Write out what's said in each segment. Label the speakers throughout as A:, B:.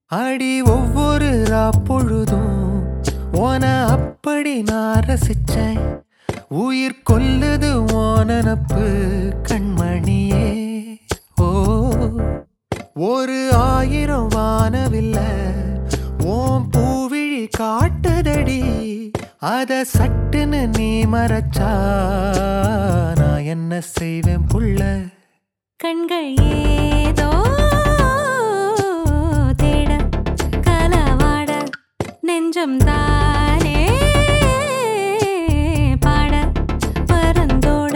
A: அடி ஒவ்வொரு பொழுதும் ஓன அப்படி நான் ரசிச்சேன் உயிர் கொல்லுது ஓனனப்பு கண்மணியே ஓ ஒரு ஆயிரம் வானவில்ல ஓம் பூவிழி காட்டுதடி அத சட்டுன்னு நீ மறைச்சா நான் என்ன செய்வேன் புள்ள
B: கண்கள் ஏதோ தேட கலவாட நெஞ்சம் தானே பாட பரந்தோட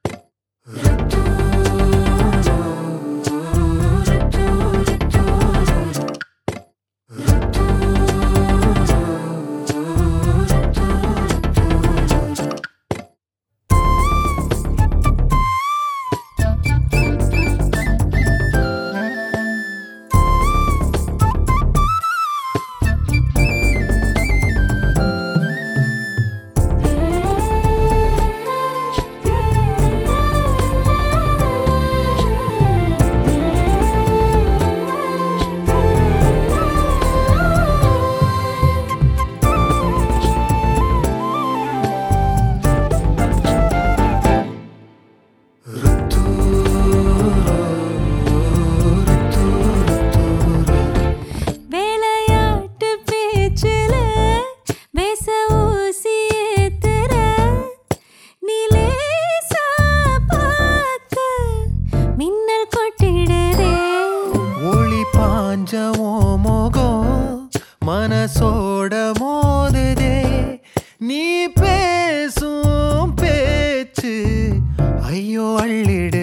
B: வேலையாட்டு பேச்சுல பேச ஊசி ஏத்துற நிலேசா பார்க்க மின்னல் கொட்டிடுதே
A: ஒளி பாஞ்சமோ மோகம் மனசோட மோதுதே நீ பேசும் பேச்சு ஐயோ அள்ளிடு